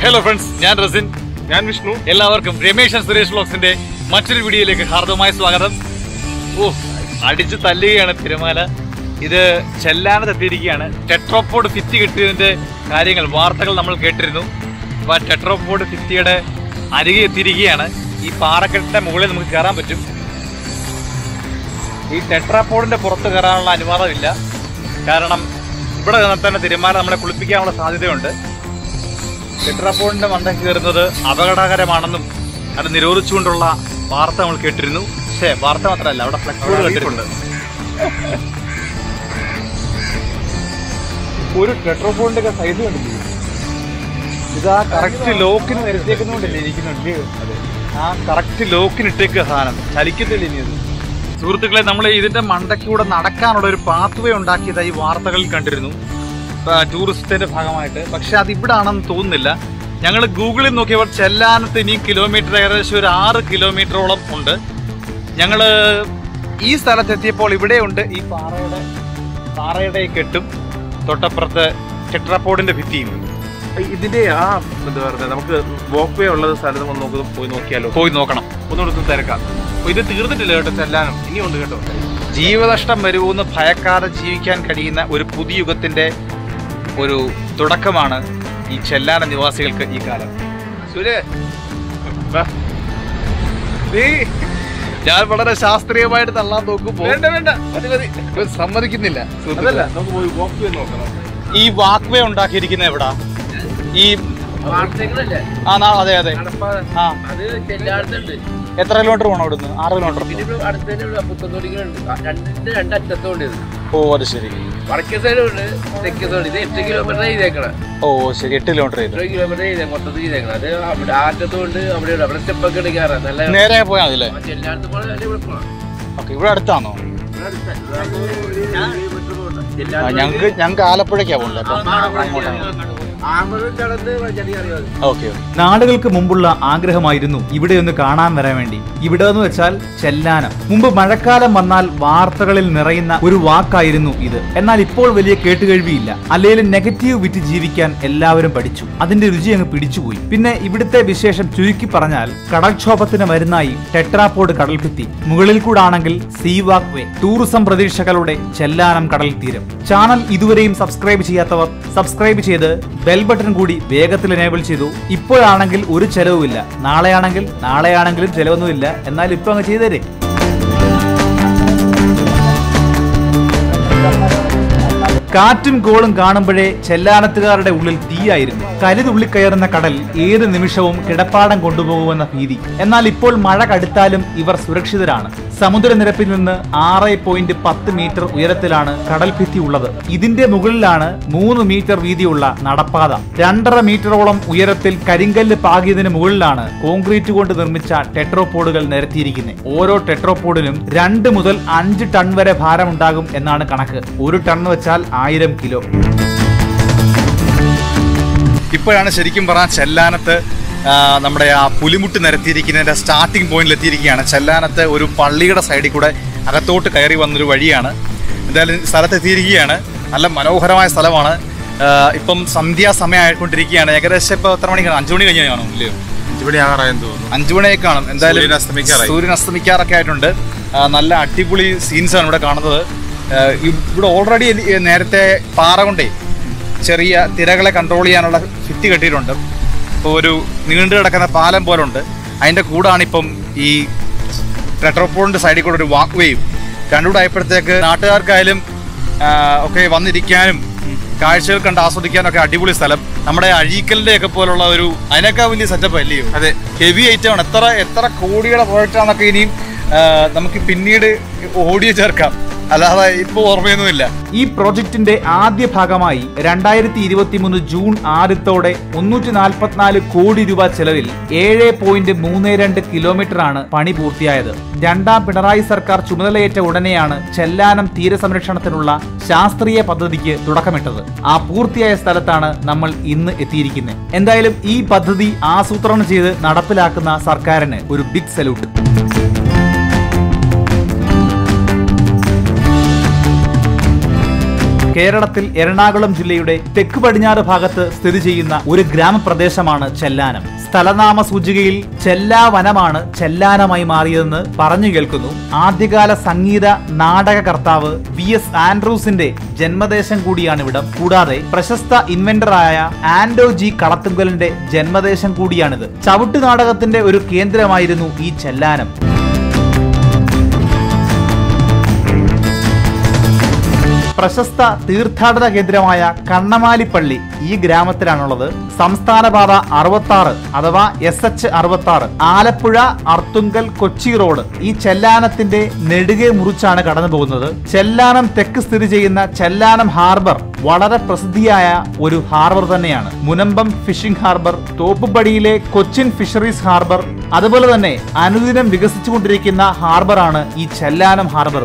Hello friends ഞാൻ റസിൻ ഞാൻ വിഷ്ണു എല്ലാവർക്കും രമേശ് ആൻഡ് സുരേഷ് വ്ലോഗ്സിന്റെ മറ്റൊരു വീഡിയോയിലേക്ക് ഹാർദവമായ സ്വാഗതം ഓ അടിച്ചു തല്ലുകയാണ് തിരമാല ഇത് ചെല്ലാനത്തെത്തിയിരിക്കുകയാണ് ടെട്രോപോഡ് ഫിത്തി കിട്ടിയതിന്റെ കാര്യങ്ങൾ വാർത്തകൾ നമ്മൾ കേട്ടിരുന്നു അപ്പൊ ആ ടെട്രോപോഡ് ഫിത്തിയുടെ അരികെ എത്തിയിരിക്കുകയാണ് ഈ പാറക്കെട്ടിന്റെ മുകളിൽ നമുക്ക് കയറാൻ പറ്റും ഈ ടെട്രാപോഡിന്റെ പുറത്ത് കയറാനുള്ള അനുവാദമില്ല കാരണം ഇവിടെ നിന്നാൽ തന്നെ തിരമാല നമ്മളെ കുളിപ്പിക്കാനുള്ള സാധ്യതയുണ്ട് ടെട്രാപോഡിന്റെ മണ്ടയ്ക്ക് കയറുന്നത് അപകടകരമാണെന്നും അത് നിരോധിച്ചുകൊണ്ടുള്ള വാർത്ത നമ്മൾ കേട്ടിരുന്നു പക്ഷേ വാർത്ത മാത്രമല്ല അവിടെ ഫ്ലക്സ് കണ്ടിട്ടുണ്ട് ഒരു ടെട്രോപോഡിന്റെ ഒക്കെ സൈസ് കണ്ടില്ലേ ഇതാ കറക്റ്റ് ലോക്കിന് നിരത്തേക്കുന്നോണ്ടല്ലേ ഇരിക്കുന്നുണ്ട് ആ കറക്റ്റ് ലോക്കിന് ഇട്ടേക്കുക സാധനം ചലിക്കത്തില്ല ഇനി അത് സുഹൃത്തുക്കളെ നമ്മൾ ഇതിന്റെ മണ്ടയ്ക്കൂടെ നടക്കാനുള്ള ഒരു പാത്വേ ഉണ്ടാക്കിയതായി വാർത്തകളിൽ കണ്ടിരുന്നു ടൂറിസത്തിന്റെ ഭാഗമായിട്ട് പക്ഷെ അത് ഇവിടെ ആണെന്ന് തോന്നുന്നില്ല ഞങ്ങൾ ഗൂഗിളിൽ നോക്കിയപ്പോൾ ചെല്ലാനത്ത് ഇനി കിലോമീറ്റർ ഏകദേശം ഒരു ആറ് കിലോമീറ്ററോളം ഉണ്ട് ഞങ്ങൾ ഈ സ്ഥലത്തെത്തിയപ്പോൾ ഇവിടെയുണ്ട് ഈ പാറയുടെ പാറയുടെ കെട്ടും തൊട്ടപ്പുറത്ത് ടെട്രാപോഡിന്റെ ഭിത്തിയും ഇതിന്റെ ആ എന്താ പറയുക നമുക്ക് വോക്ക് വേ ഉള്ള സ്ഥലത്ത് ഒന്ന് നോക്കി പോയി നോക്കിയാലോ പോയി നോക്കണം ഒന്നുകൂടെ തിരക്കാം അപ്പൊ ഇത് തീർന്നിട്ടില്ല കേട്ടോ ചെല്ലാനും ഇനിയുണ്ട് കേട്ടോ ജീവനഷ്ടം വരുമെന്ന് ഭയക്കാതെ ജീവിക്കാൻ കഴിയുന്ന ഒരു പുതിയ യുഗത്തിന്റെ ഒരു തുടക്കമാണ് ഈ ചെല്ലാന നിവാസികൾക്ക് ഈ കാലം സുരേ വാ. നീ ഞാൻ വളരെ ശാസ്ത്രീയമായിട്ട് തള്ളാൻ നോക്കുമ്പോൾ വേണ്ട വേണ്ട മതി മതി ഇവൻ സമ്മതിക്കുന്നില്ല അതല്ല നമുക്ക് പോയി വോക്ക് വേ നോക്കണം ഈ വാക്വേ ഉണ്ടാക്കിയിരിക്കുന്ന എവിടാ ഈ വാർത്തകളല്ലേ ആ നാ- അതെ അതെ നടപ്പാത ആ അത് എല്ലായിടത്തുണ്ട് എത്ര കിലോമീറ്റർ പോകണം ഇവിടുന്ന് ആറ് കിലോമീറ്റർ ഇതിന് അടുത്ത് തന്നെ പുത്തന്തോടികളുണ്ട് രണ്ടിന്റെ രണ്ട് അറ്റത്തുണ്ട് ഇത് ഓ അത് ശരി വടക്കേ സൈഡും ഉണ്ട് തെക്കേ സൈഡ് ഇത് എട്ട് കിലോമീറ്റർ ചെയ്തേക്കണം ഓ ശരി എട്ട് കിലോമീറ്റർ ചെയ്തു എട്ട് കിലോമീറ്റർ ചെയ്തേ മൊത്തത്തിൽ ചെയ്തേക്കണം അത് അവിടെ ആ അറ്റത്തുകൊണ്ട് അവിടെ ഉണ്ട് അവിടെ സ്റ്റെപ്പൊക്കെ ഉണ്ട് കയറാം നല്ല നേരെ പോയാൽ മതി അല്ലേ എല്ലായിടത്തും പോലെ തന്നെ ഇവിടെ പോകണം ഓക്കെ ഇവിടെ അടുത്താണോ ഇവിടെ അടുത്താ. ഇവിടെ ഒരു കിലോമീറ്റർ പോകണ്ട. ആ, എല്ലായിടത്തും ഞങ്ങക്ക് ഞങ്ങക്ക് ആലപ്പുഴയ്ക്കാ പോകണ്ടേ അപ്പം അങ്ങോട്ടാണ് ആമതും കടന്ന് ചെറിയ അറിയാം ഓക്കെ നാളുകൾക്ക് മുമ്പുള്ള ആഗ്രഹമായിരുന്നു ഇവിടെ ഒന്ന് കാണാൻ വരാൻ വേണ്ടി ഇവിടെ എന്ന് വെച്ചാൽ ചെല്ലാനം മുമ്പ് മഴക്കാലം വന്നാൽ വാർത്തകളിൽ നിറയുന്ന ഒരു വാക്കായിരുന്നു ഇത് എന്നാൽ ഇപ്പോൾ വലിയ കേട്ടുകേഴ്വിയില്ല അല്ലെങ്കിലും നെഗറ്റീവ് വിറ്റ് ജീവിക്കാൻ എല്ലാവരും പഠിച്ചു അതിന്റെ രുചി അങ്ങ് പിടിച്ചുപോയി പിന്നെ ഇവിടുത്തെ വിശേഷം ചുരുക്കി പറഞ്ഞാൽ കടൽക്ഷോഭത്തിന് മരുന്നായി ടെട്രാപോഡ് കടൽഭിത്തി മുകളിൽ കൂടാണെങ്കിൽ സീ വാക്ക് വേ ടൂറിസം പ്രതീക്ഷകളുടെ ചെല്ലാനം കടൽ തീരം ചാനൽ ഇതുവരെയും സബ്സ്ക്രൈബ് ചെയ്യാത്തവർ സബ്സ്ക്രൈബ് ചെയ്ത് ബെൽ ബട്ടൺ കൂടി വേഗത്തിൽ എനേബിൾ ചെയ്തു ഇപ്പോഴാണെങ്കിൽ ഒരു ചെലവുമില്ല നാളെയാണെങ്കിൽ നാളെയാണെങ്കിലും ചെലവൊന്നുമില്ല എന്നാൽ ഇപ്പൊ അങ്ങ് ചെയ്തേരെ കാറ്റും കോളും കാണുമ്പോഴേ ചെല്ലാനത്തുകാരുടെ ഉള്ളിൽ തീയായിരുന്നു കരുതുള്ളിക്കയറുന്ന കടൽ ഏത് നിമിഷവും കിടപ്പാടം കൊണ്ടുപോകുമെന്ന ഭീതി എന്നാൽ ഇപ്പോൾ മഴ കടുത്താലും ഇവർ സുരക്ഷിതരാണ് സമുദ്രനിരപ്പിൽ നിന്ന് ആറ് പോയിന്റ് പത്ത് മീറ്റർ ഉയരത്തിലാണ് കടൽ ഭിത്തി ഉള്ളത് ഇതിന്റെ മുകളിലാണ് മൂന്ന് മീറ്റർ വീതിയുള്ള നടപ്പാത രണ്ടര മീറ്ററോളം ഉയരത്തിൽ കരിങ്കല്ല് പാകിയതിന് മുകളിലാണ് കോൺക്രീറ്റ് കൊണ്ട് നിർമ്മിച്ച ടെട്രോപോഡുകൾ നിരത്തിയിരിക്കുന്നത് ഓരോ ടെട്രോപോഡിനും രണ്ട് മുതൽ അഞ്ച് ടൺ വരെ ഭാരമുണ്ടാകും എന്നാണ് കണക്ക് ഒരു ടൺ എന്ന് വെച്ചാൽ ആയിരം കിലോ ഇപ്പോഴാണ് ശരിക്കും പറഞ്ഞാൽ ചെല്ലാനത്ത് ആ, നമ്മുടെ ആ പുലിമുട്ട് നിരത്തിയിരിക്കുന്നതിന്റെ സ്റ്റാർട്ടിംഗ് പോയിന്റിൽ എത്തിയിരിക്കുകയാണ് ചെല്ലാനത്ത് ഒരു പള്ളിയുടെ സൈഡിൽ കൂടെ അകത്തോട്ട് കയറി വന്നൊരു വഴിയാണ് എന്തായാലും സ്ഥലത്ത് എത്തിയിരിക്കുകയാണ് നല്ല മനോഹരമായ സ്ഥലമാണ് ആ, ഇപ്പം സന്ധ്യാസമയം ആയിക്കൊണ്ടിരിക്കുകയാണ് ഏകദേശം ഇപ്പോൾ എത്ര മണിക്കാണ് അഞ്ചു മണി കഴിഞ്ഞ് കാണും ഇല്ലയോ ഇവിടെ ആറായെന്ന് തോന്നുന്നു അഞ്ചു മണിയൊക്കെ കാണും എന്തായാലും സൂര്യൻ അസ്തമിക്കാറായി. സൂര്യൻ അസ്തമിക്കാറൊക്കെ ആയിട്ടുണ്ട് ആ, നല്ല അടിപൊളി സീൻസ് ആണ് ഇവിടെ കാണുന്നത് ആ, ഇവിടെ ഓൾറെഡി നേരത്തെ പാറ കൊണ്ടേ ചെറിയ തിരകളെ കൺട്രോൾ ചെയ്യാനുള്ള ഭിത്തി കെട്ടിയിട്ടുണ്ട് ഇപ്പോൾ ഒരു നീണ്ടു കിടക്കുന്ന പാലം പോലെ ഉണ്ട് അതിൻ്റെ കൂടാണ് ഇപ്പം ഈ ടെട്രോപോളിൻ്റെ സൈഡിൽ കൂടെ ഒരു വാക്ക് വേയും രണ്ടുകൂടെ ആയപ്പോഴത്തേക്ക് നാട്ടുകാർക്കായാലും ആ, ഒക്കെ വന്നിരിക്കാനും കാഴ്ചകൾ കണ്ട് ആസ്വദിക്കാനും ഒക്കെ അടിപൊളി സ്ഥലം നമ്മുടെ അഴീക്കലിന്റെ ഒക്കെ പോലുള്ള ഒരു അതിനേക്കാൾ വലിയ സെറ്റപ്പ് അല്ലയോ അതെ ഹെവി ഐറ്റം ആണ് എത്ര എത്ര കോടിയുടെ പ്രോജക്റ്റാന്നൊക്കെ ഇനിയും ആ, നമുക്ക് പിന്നീട് ഓഡിയോ ചേർക്കാം അല്ലാതെ ഇപ്പൊ ഓർമ്മയൊന്നുമില്ല ഈ പ്രോജക്റ്റിന്റെ ആദ്യ ഭാഗമായി രണ്ടായിരത്തി ഇരുപത്തി മൂന്ന് ജൂൺ ആദ്യത്തോടെ മുന്നൂറ്റി നാൽപ്പത്തിനാല് കോടി രൂപ ചെലവിൽ ഏഴ് പോയിന്റ് മൂന്ന് രണ്ട് കിലോമീറ്റർ ആണ് പണി പൂർത്തിയായത് രണ്ടാം പിണറായി സർക്കാർ ചുമതലയേറ്റ ഉടനെയാണ് ചെല്ലാനം തീരസംരക്ഷണത്തിനുള്ള ശാസ്ത്രീയ പദ്ധതിക്ക് തുടക്കമിട്ടത് ആ പൂർത്തിയായ സ്ഥലത്താണ് നമ്മൾ ഇന്ന് എത്തിയിരിക്കുന്നത് എന്തായാലും ഈ പദ്ധതി ആസൂത്രണം ചെയ്ത് നടപ്പിലാക്കുന്ന സർക്കാരിന് ഒരു ബിഗ് സല്യൂട്ട് കേരളത്തിൽ എറണാകുളം ജില്ലയുടെ തെക്ക് പടിഞ്ഞാറ് ഭാഗത്ത് സ്ഥിതി ചെയ്യുന്ന ഒരു ഗ്രാമപ്രദേശമാണ് ചെല്ലാനം സ്ഥലനാമ സൂചികയിൽ ചെല്ലാ വനമാണ് ചെല്ലാനമായി മാറിയതെന്ന് പറഞ്ഞു കേൾക്കുന്നു ആദ്യകാല സംഗീത നാടകകർത്താവ് വി എസ് ആൻഡ്രൂസിന്റെ ജന്മദേശം കൂടിയാണ് ഇവിടം കൂടാതെ പ്രശസ്ത ഇൻവെന്ററായ ആൻഡോ ജി കളത്തുങ്കലിന്റെ ജന്മദേശം കൂടിയാണിത് ചവിട്ട് നാടകത്തിന്റെ ഒരു കേന്ദ്രമായിരുന്നു ഈ ചെല്ലാനം പ്രശസ്ത തീർത്ഥാടന കേന്ദ്രമായ കണ്ണമാലിപ്പള്ളി ഈ ഗ്രാമത്തിലാണുള്ളത് സംസ്ഥാന പാത അറുപത്തി ആറ് അഥവാ എസ് എച്ച് അറുപത്തി ആറ് ആലപ്പുഴ അർത്തുങ്കൽ കൊച്ചി റോഡ് ഈ ചെല്ലാനത്തിന്റെ നെടുകെ മുറിച്ചാണ് കടന്നു പോകുന്നത് ചെല്ലാനം തെക്ക് സ്ഥിതി ചെയ്യുന്ന ചെല്ലാനം ഹാർബർ വളരെ പ്രസിദ്ധിയായ ഒരു ഹാർബർ തന്നെയാണ് മുനമ്പം ഫിഷിംഗ് ഹാർബർ തോപ്പുപടിയിലെ കൊച്ചിൻ ഫിഷറീസ് ഹാർബർ അതുപോലെ തന്നെ അനുദിനം വികസിച്ചുകൊണ്ടിരിക്കുന്ന ഹാർബറാണ് ഈ ചെല്ലാനം ഹാർബർ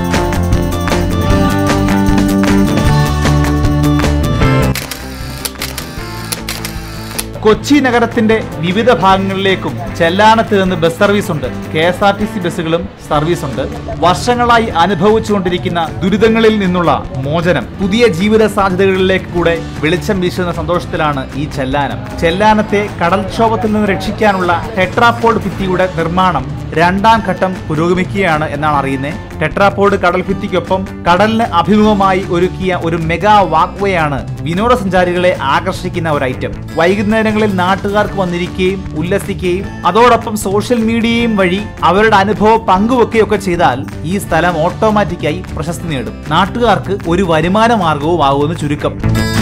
കൊച്ചി നഗരത്തിന്റെ വിവിധ ഭാഗങ്ങളിലേക്കും ചെല്ലാനത്ത് നിന്ന് ബസ് സർവീസ് ഉണ്ട് K S R T C ബസ്സുകളും സർവീസ് ഉണ്ട് വർഷങ്ങളായി അനുഭവിച്ചുകൊണ്ടിരിക്കുന്ന ദുരിതങ്ങളിൽ നിന്നുള്ള മോചനം പുതിയ ജീവിത സാധ്യതകളിലേക്ക് കൂടെ വെളിച്ചം വീശുന്ന സന്തോഷത്തിലാണ് ഈ ചെല്ലാനം ചെല്ലാനത്തെ കടൽക്ഷോഭത്തിൽ നിന്ന് രക്ഷിക്കാനുള്ള ടെട്രാപോഡ് ഭിത്തിയുടെ നിർമ്മാണം രണ്ടാം ഘട്ടം പുരോഗമിക്കുകയാണ് എന്നാണ് അറിയുന്നത് ടെട്രാപോഡ് കടൽ ഭിത്തിക്കൊപ്പം കടലിന് അഭിമുഖമായി ഒരുക്കിയ ഒരു മെഗാ വാക്വേ ആണ് വിനോദസഞ്ചാരികളെ ആകർഷിക്കുന്ന ഒരു ഐറ്റം വൈകുന്നേരങ്ങളിൽ നാട്ടുകാർക്ക് വന്നിരിക്കുകയും ഉല്ലസിക്കുകയും അതോടൊപ്പം സോഷ്യൽ മീഡിയയും വഴി അവരുടെ അനുഭവം പങ്കുവെക്കുകയൊക്കെ ചെയ്താൽ ഈ സ്ഥലം ഓട്ടോമാറ്റിക്കായി പ്രശസ്തി നേടും നാട്ടുകാർക്ക് ഒരു വരുമാന മാർഗവും ആകുമെന്ന് ചുരുക്കം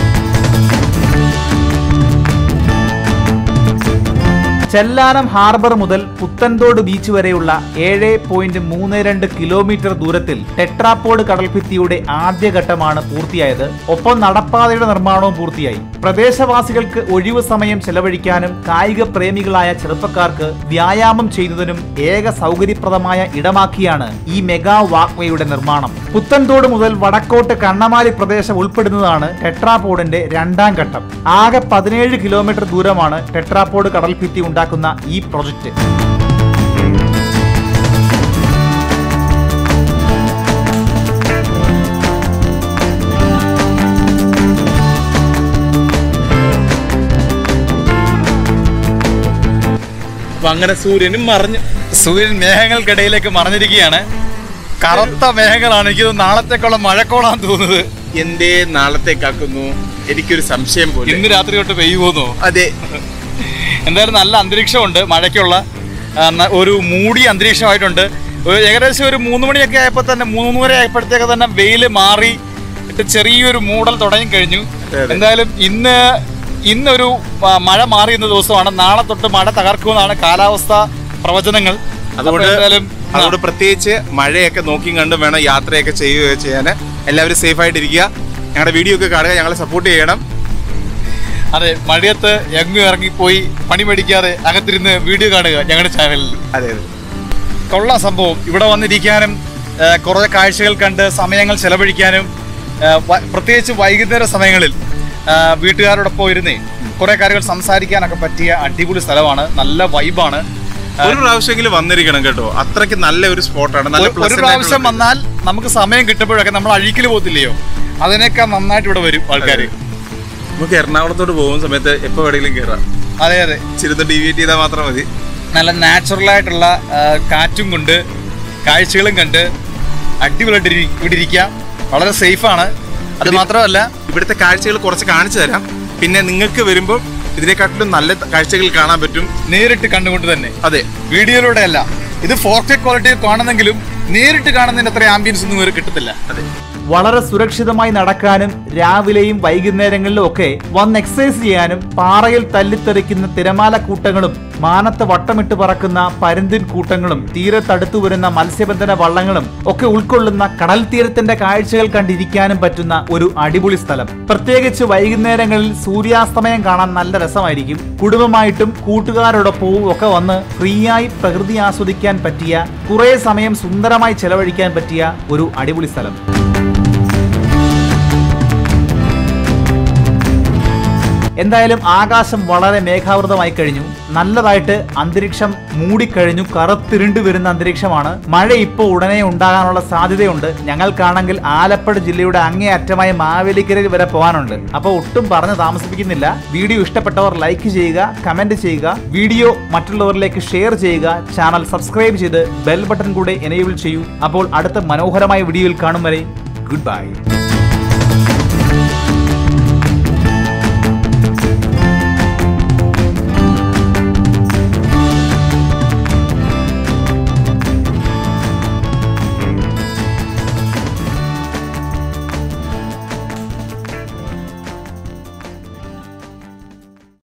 ചെല്ലാനം ഹാർബർ മുതൽ പുത്തൻതോട് ബീച്ച് വരെയുള്ള ഏഴ് പോയിന്റ് മൂന്ന് രണ്ട് കിലോമീറ്റർ ദൂരത്തിൽ ടെട്രാപ്പോഡ് കടൽഭിത്തിയുടെ ആദ്യഘട്ടമാണ് പൂർത്തിയായത് ഒപ്പം നടപ്പാതയുടെ നിർമ്മാണവും പൂർത്തിയായി പ്രദേശവാസികൾക്ക് ഒഴിവു സമയം ചെലവഴിക്കാനും കായിക പ്രേമികളായ ചെറുപ്പക്കാർക്ക് വ്യായാമം ചെയ്യുന്നതിനും ഏക സൗകര്യപ്രദമായ ഇടമാക്കിയാണ് ഈ മെഗാ വാക്വേയുടെ നിർമ്മാണം പുത്തൻതോട് മുതൽ വടക്കോട്ട് കണ്ണമാലി പ്രദേശം ഉൾപ്പെടുന്നതാണ് ടെട്രാപോഡിന്റെ രണ്ടാം ഘട്ടം ആകെ പതിനേഴ് കിലോമീറ്റർ ദൂരമാണ് ടെട്രാപോഡ് കടൽഭിത്തി ഉണ്ടാക്കുന്ന ഈ പ്രൊജക്ട് അപ്പൊ അങ്ങനെ സൂര്യനും മറിഞ്ഞു സൂര്യൻ മേഘങ്ങൾക്കിടയിലേക്ക് മറഞ്ഞിരിക്കുകയാണ് കറുത്ത മേഘങ്ങളാണ് എനിക്ക് തോന്നുന്നു നാളത്തേക്കുള്ള മഴക്കോളാന്ന് തോന്നുന്നത് എന്തേ നാളത്തേക്കാക്കുന്നു എനിക്കൊരു സംശയം പോലെ ഇന്ന് രാത്രി തൊട്ട് പെയ്യുമോന്നോ അതെ എന്തായാലും നല്ല അന്തരീക്ഷമുണ്ട് മഴയ്ക്കുള്ള ആ, ന- ഒരു മൂടിയ അന്തരീക്ഷമായിട്ടുണ്ട് ഒരു ഏകദേശം ഒരു മൂന്ന് മണിയൊക്കെ ആയപ്പോൾ തന്നെ മൂന്നര ആയപ്പോഴത്തേക്ക് തന്നെ വെയിൽ മാറി ഇട്ട് ചെറിയൊരു മൂടൽ തുടങ്ങി കഴിഞ്ഞു അതെ, അതെ. എന്തായാലും ഇന്ന് ഇന്നൊരു ആ, മഴ മാറിയുന്ന ദിവസമാണ് നാളെ തൊട്ട് മഴ തകർക്കുമെന്നാണ് കാലാവസ്ഥ പ്രവചനങ്ങൾ അതുകൊണ്ട് അപ്പോൾ എന്തായാലും ആ, അതുകൊണ്ട് പ്രത്യേകിച്ച് മഴയൊക്കെ നോക്കിയും കണ്ടും വേണം യാത്രയൊക്കെ ചെയ്യുക ചെയ്യാൻ എല്ലാവരും സേഫ് ആയിട്ടിരിക്കുക ഞങ്ങളുടെ വീഡിയോ ഒക്കെ കാണുക ഞങ്ങളെ സപ്പോർട്ട് ചെയ്യണം അതെ മഴയത്ത് എങ്ങും ഇറങ്ങിപ്പോയി പണി മേടിക്കാതെ അകത്തിരുന്ന് വീഡിയോ കാണുക ഞങ്ങളുടെ ചാനലിൽ അതെ അതെ കൊള്ളാം സംഭവം ഇവിടെ വന്നിരിക്കാനും ആ, കുറേ കാഴ്ചകൾ കണ്ട് സമയങ്ങൾ ചെലവഴിക്കാനും ആ, വ- പ്രത്യേകിച്ച് വൈകുന്നേര സമയങ്ങളിൽ ആ, വീട്ടുകാരോടൊപ്പം ഇരുന്നേ കുറേ കാര്യങ്ങൾ സംസാരിക്കാനൊക്കെ പറ്റിയ അടിപൊളി സ്ഥലമാണ് നല്ല വൈബാണ് ഒരു പ്രാവശ്യമെങ്കിലും വന്നിരിക്കണം കേട്ടോ അത്രയ്ക്ക് നല്ല ഒരു സ്പോട്ടാണ് നല്ല ഒരു pleasant പ്രാവശ്യം ആയിട്ടുള്ള- വന്നാൽ നമുക്ക് സമയം കിട്ടുമ്പോഴൊക്കെ നമ്മൾ അഴിക്കൽ പോകത്തില്ലയോ അതിനേക്കാൾ നന്നായിട്ട് ഇവിടെ വരും ആൾക്കാർ നമുക്ക് എറണാകുളത്തോട്ട് പോകുന്ന സമയത്ത് എപ്പോ വേണമെങ്കിലും കയറാം അതെ അതെ ചിരുന്ന് ഡീവിയേറ്റ് ചെയ്താൽ മാത്രം മതി നല്ല നാച്ചുറൽ ആയിട്ടുള്ള ആ, കാറ്റും കൊണ്ട് കാഴ്ചകളും കണ്ട് അടിപൊളിയായിട്ട് ഇരി- ഇവിടെ ഇരിക്കാം വളരെ സേഫാണ് അത് മാത്രമല്ല ഇവിടുത്തെ കാഴ്ചകൾ കുറച്ച് കാണിച്ചു തരാം പിന്നെ നിങ്ങൾക്ക് വരുമ്പോൾ ഇതിനെക്കാട്ടിലും നല്ല കാഴ്ചകൾ കാണാൻ പറ്റും നേരിട്ട് കണ്ടുകൊണ്ട് തന്നെ അതെ വീഡിയോയിലൂടെ അല്ല ഇത് ഫോർ കെ ക്വാളിറ്റിയിൽ കാണുന്നെങ്കിലും നേരിട്ട് കാണുന്നതിന് അത്ര ആംബിയൻസ് ഒന്നും ഇവർ കിട്ടത്തില്ല അതെ വളരെ സുരക്ഷിതമായി നടക്കാനും രാവിലെയും വൈകുന്നേരങ്ങളിലും ഒക്കെ വന്ന് എക്സസൈസ് ചെയ്യാനും പാറയിൽ തല്ലിത്തെറിക്കുന്ന തിരമാല കൂട്ടങ്ങളും മാനത്ത് വട്ടമിട്ട് പറക്കുന്ന പരുന്തിൻ കൂട്ടങ്ങളും തീരത്തടുത്തു വരുന്ന മത്സ്യബന്ധന വള്ളങ്ങളും ഒക്കെ ഉൾക്കൊള്ളുന്ന കടൽ തീരത്തിന്റെ കാഴ്ചകൾ കണ്ടിരിക്കാനും പറ്റുന്ന ഒരു അടിപൊളി സ്ഥലം പ്രത്യേകിച്ച് വൈകുന്നേരങ്ങളിൽ സൂര്യാസ്തമയം കാണാൻ നല്ല രസമായിരിക്കും കുടുംബമായിട്ടും കൂട്ടുകാരോടൊപ്പവും ഒക്കെ വന്ന് ഫ്രീയായി പ്രകൃതി ആസ്വദിക്കാൻ പറ്റിയ കുറേ സമയം സുന്ദരമായി ചെലവഴിക്കാൻ പറ്റിയ ഒരു അടിപൊളി സ്ഥലം എന്തായാലും ആകാശം വളരെ മേഘാവൃതമായി കഴിഞ്ഞു നല്ലതായിട്ട് അന്തരീക്ഷം മൂടിക്കഴിഞ്ഞു കറുത്തിരുണ്ട് വരുന്ന അന്തരീക്ഷമാണ് മഴ ഇപ്പോൾ ഉടനെ ഉണ്ടാകാനുള്ള സാധ്യതയുണ്ട് ഞങ്ങൾക്കാണെങ്കിൽ ആലപ്പുഴ ജില്ലയുടെ അങ്ങേ അറ്റമായ മാവേലിക്കരയിൽ വരെ പോകാനുണ്ട് അപ്പോൾ ഒട്ടും പറഞ്ഞ് താമസിപ്പിക്കുന്നില്ല വീഡിയോ ഇഷ്ടപ്പെട്ടവർ ലൈക്ക് ചെയ്യുക കമന്റ് ചെയ്യുക വീഡിയോ മറ്റുള്ളവരിലേക്ക് ഷെയർ ചെയ്യുക ചാനൽ സബ്സ്ക്രൈബ് ചെയ്ത് ബെൽ ബട്ടൺ കൂടെ എനേബിൾ ചെയ്യൂ അപ്പോൾ അടുത്ത മനോഹരമായ വീഡിയോയിൽ കാണും വരെ ഗുഡ് ബൈ